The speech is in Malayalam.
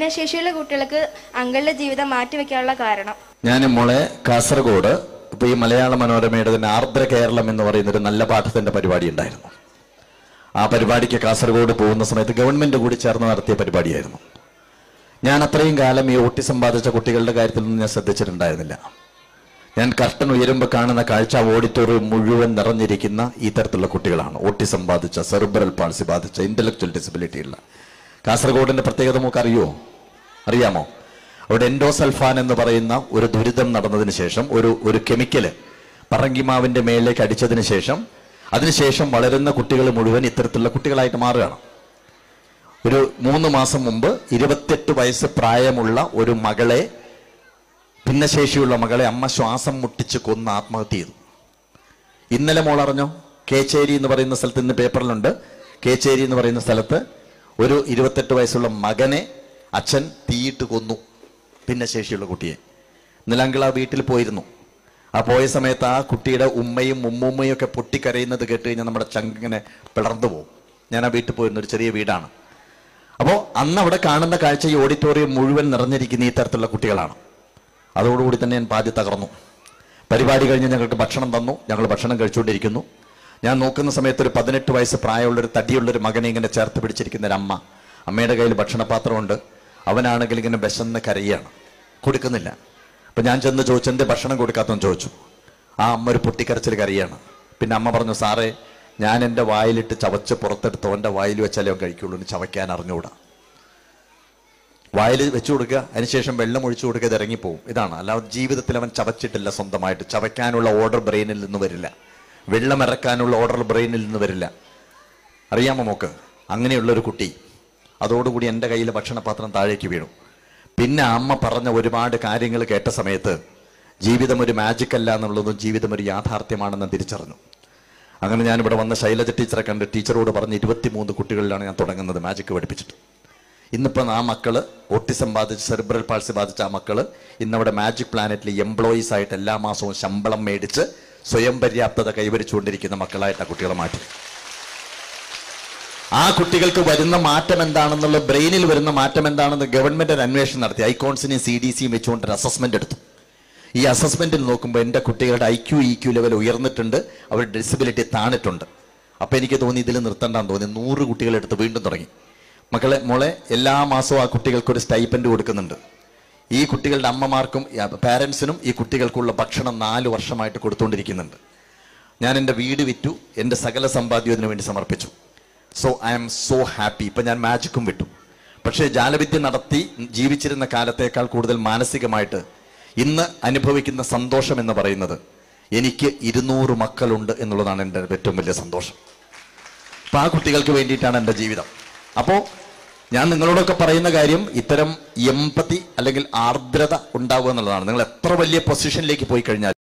ഭിന്നശേഷിയുള്ള കുട്ടികൾക്ക് അങ്കളുടെ ജീവിതം മാറ്റിവെക്കാനുള്ള കാരണം ഞാൻ മോളെ കാസർഗോഡ് ഇപ്പൊ ഈ മലയാള മനോരമയുടെ തന്നെ ആർദ്ര കേരളം എന്ന് പറയുന്ന ഒരു നല്ല പാഠത്തിന്റെ പരിപാടി ഉണ്ടായിരുന്നു ആ പരിപാടിക്ക് കാസർഗോഡ് പോകുന്ന സമയത്ത് ഗവൺമെന്റ് കൂടി ചേർന്ന് നടത്തിയ പരിപാടിയായിരുന്നു ഞാൻ അത്രയും കാലം ഈ ഓട്ടിസം ബാധിച്ച കുട്ടികളുടെ കാര്യത്തിൽ നിന്ന് ഞാൻ ശ്രദ്ധിച്ചിട്ടുണ്ടായിരുന്നില്ല ഞാൻ കർട്ടൻ ഉയരുമ്പോൾ കാണുന്ന കാഴ്ച ഓഡിറ്റോറിയം മുഴുവൻ നിറഞ്ഞിരിക്കുന്ന ഈ തരത്തിലുള്ള കുട്ടികളാണ് ഓട്ടിസം ബാധിച്ച സെറിബ്രൽ പാൾസി ബാധിച്ച ഇന്റലക്ച്വൽ ഡിസബിലിറ്റി ഉള്ള കാസർഗോഡിന്റെ പ്രത്യേകത നമുക്ക് അറിയോ അറിയാമോ അവിടെ എൻഡോസൾഫാൻ എന്ന് പറയുന്ന ഒരു ദുരിതം നടന്നതിന് ശേഷം ഒരു ഒരു കെമിക്കല് പറങ്കിമാവിന്റെ മേലേക്ക് അടിച്ചതിന് ശേഷം അതിനുശേഷം വളരുന്ന കുട്ടികൾ മുഴുവൻ ഇത്തരത്തിലുള്ള കുട്ടികളായിട്ട് മാറുകയാണ് ഒരു മൂന്ന് മാസം മുമ്പ് ഇരുപത്തെട്ട് വയസ്സ് പ്രായമുള്ള ഒരു മകളെ ഭിന്നശേഷിയുള്ള മകളെ അമ്മ ശ്വാസം മുട്ടിച്ച് കൊന്ന് ആത്മഹത്യ ചെയ്തു ഇന്നലെ മോൾ അറിഞ്ഞോ കേച്ചേരി എന്ന് പറയുന്ന സ്ഥലത്ത് ഇന്ന് പേപ്പറിലുണ്ട് കേച്ചേരി എന്ന് പറയുന്ന സ്ഥലത്ത് ഒരു ഇരുപത്തെട്ട് വയസ്സുള്ള മകനെ അച്ഛൻ തീയിട്ട് കൊന്നു ഭിന്നശേഷിയുള്ള കുട്ടിയെ ഇന്നലെ അങ്കിൾ ആ വീട്ടിൽ പോയിരുന്നു ആ പോയ സമയത്ത് ആ കുട്ടിയുടെ ഉമ്മയും ഉമ്മുമ്മയും ഒക്കെ പൊട്ടിക്കരയുന്നത് കേട്ട് കഴിഞ്ഞാൽ നമ്മുടെ ചങ്കിങ്ങനെ പിളർന്നു പോകും ഞാൻ ആ വീട്ടിൽ പോയിരുന്ന ഒരു ചെറിയ വീടാണ് അപ്പോൾ അന്ന് അവിടെ കാണുന്ന കാഴ്ച ഈ ഓഡിറ്റോറിയം മുഴുവൻ നിറഞ്ഞിരിക്കുന്ന ഈ തരത്തിലുള്ള കുട്ടികളാണ് അതോടുകൂടി തന്നെ ഞാൻ പാതി തകർന്നു പരിപാടി കഴിഞ്ഞ് ഞങ്ങൾക്ക് ഭക്ഷണം തന്നു ഞങ്ങൾ ഭക്ഷണം കഴിച്ചുകൊണ്ടിരിക്കുന്നു ഞാൻ നോക്കുന്ന സമയത്ത് ഒരു പതിനെട്ട് വയസ്സ് പ്രായമുള്ള ഒരു തടിയുള്ള ഒരു മകനെ ഇങ്ങനെ ചേർത്ത് പിടിച്ചിരിക്കുന്ന ഒരു അമ്മ അമ്മയുടെ കയ്യിൽ ഭക്ഷണപാത്രമുണ്ട് അവനാണെങ്കിൽ ഇങ്ങനെ വിശന്ന് കരയാണ് കൊടുക്കുന്നില്ല അപ്പൊ ഞാൻ ചെന്ന് ചോദിച്ചു എന്തേ ഭക്ഷണം കൊടുക്കാത്തെന്ന് ചോദിച്ചു ആ അമ്മ ഒരു പൊട്ടിക്കരച്ചിൽ കരയാണ് പിന്നെ അമ്മ പറഞ്ഞു സാറേ ഞാൻ എൻ്റെ വായിലിട്ട് ചവച്ച് പുറത്തെടുത്ത് അവൻ്റെ വായിൽ വെച്ചാലേ അവൻ കഴിക്കുള്ളൂ എന്ന് ചവയ്ക്കാൻ അറിഞ്ഞുകൂടാ വായിൽ വെച്ചു കൊടുക്കുക അതിനുശേഷം വെള്ളം ഒഴിച്ചു കൊടുക്കുക ഇത് ഇറങ്ങിപ്പോവും ഇതാണ് അല്ലാതെ ജീവിതത്തിൽ അവൻ ചവച്ചിട്ടില്ല സ്വന്തമായിട്ട് ചവയ്ക്കാനുള്ള ഓർഡർ ബ്രെയിനിൽ നിന്ന് വരില്ല വെള്ളം ഇറക്കാനുള്ള ഓർഡർ ബ്രെയിനിൽ നിന്ന് വരില്ല അറിയാമോ മോക്ക് അങ്ങനെയുള്ള ഒരു കുട്ടി അതോടുകൂടി എൻ്റെ കയ്യിൽ ഭക്ഷണപാത്രം താഴേക്ക് വീണു പിന്നെ അമ്മ പറഞ്ഞ ഒരുപാട് കാര്യങ്ങൾ കേട്ട സമയത്ത് ജീവിതം ഒരു മാജിക് അല്ല എന്നുള്ളതും ജീവിതം ഒരു യാഥാർത്ഥ്യമാണെന്ന് തിരിച്ചറിഞ്ഞു അങ്ങനെ ഞാൻ ഇവിടെ വന്ന ശൈലജ ടീച്ചറെ കണ്ട് ടീച്ചറോട് പറഞ്ഞ് ഇരുപത്തിമൂന്ന് കുട്ടികളിലാണ് ഞാൻ തുടങ്ങുന്നത് മാജിക് പഠിപ്പിച്ചിട്ട് ഇന്നിപ്പം ആ മക്കള് ഓട്ടിസം ബാധിച്ച് സെറിബ്രൽ പാൾസി ബാധിച്ച ആ മക്കള് ഇന്നവിടെ മാജിക് പ്ലാനറ്റിൽ എംപ്ലോയീസ് ആയിട്ട് എല്ലാ മാസവും ശമ്പളം മേടിച്ച് സ്വയം പര്യാപ്തത കൈവരിച്ചുകൊണ്ടിരിക്കുന്ന മക്കളായിട്ട് ആ കുട്ടികളെ മാറ്റി ആ കുട്ടികൾക്ക് വരുന്ന മാറ്റം എന്താണെന്നുള്ള ബ്രെയിനിൽ വരുന്ന മാറ്റം എന്താണെന്ന് ഗവൺമെന്റ് ഒരു അന്വേഷണം നടത്തി ഐക്കോൺസിനെയും സി ഡി സിയും വെച്ചുകൊണ്ട് ഒരു അസസ്മെന്റ് എടുത്തു ഈ അസസ്മെന്റിൽ നോക്കുമ്പോൾ എൻ്റെ കുട്ടികളുടെ I Q E Q level ഉയർന്നിട്ടുണ്ട് അവരുടെ ഡിസബിലിറ്റി താണിട്ടുണ്ട് അപ്പൊ എനിക്ക് തോന്നി ഇതിൽ നിർത്തണ്ടെന്ന് തോന്നി നൂറ് കുട്ടികളെടുത്ത് വീണ്ടും തുടങ്ങി മക്കളെ മോളെ എല്ലാ മാസവും ആ കുട്ടികൾക്ക് ഒരു സ്റ്റൈപ്പൻഡ് കൊടുക്കുന്നുണ്ട് ഈ കുട്ടികളുടെ അമ്മമാർക്കും പാരൻസിനും ഈ കുട്ടികൾക്കുള്ള ഭക്ഷണം നാല് വർഷമായിട്ട് കൊടുത്തുകൊണ്ടിരിക്കുന്നുണ്ട് ഞാൻ എൻ്റെ വീട് വിറ്റു എൻ്റെ സകല സമ്പാദ്യം ഇതിനു വേണ്ടി സമർപ്പിച്ചു so I am so happy ഇപ്പം ഞാൻ മാജിക്കും വിട്ടു പക്ഷേ ജാലവിദ്യ നടത്തി ജീവിച്ചിരുന്ന കാലത്തേക്കാൾ കൂടുതൽ മാനസികമായിട്ട് ഇന്ന് അനുഭവിക്കുന്ന സന്തോഷം എന്ന് പറയുന്നത് എനിക്ക് ഇരുന്നൂറ് മക്കളുണ്ട് എന്നുള്ളതാണ് എൻ്റെ ഏറ്റവും വലിയ സന്തോഷം അപ്പൊ ആ കുട്ടികൾക്ക് വേണ്ടിയിട്ടാണ് എൻ്റെ ജീവിതം അപ്പോൾ ഞാൻ നിങ്ങളോടൊക്കെ പറയുന്ന കാര്യം ഇത്തരം എമ്പതി അല്ലെങ്കിൽ ആർദ്രത ഉണ്ടാവുക എന്നുള്ളതാണ് നിങ്ങൾ എത്ര വലിയ പൊസിഷനിലേക്ക് പോയി കഴിഞ്ഞാൽ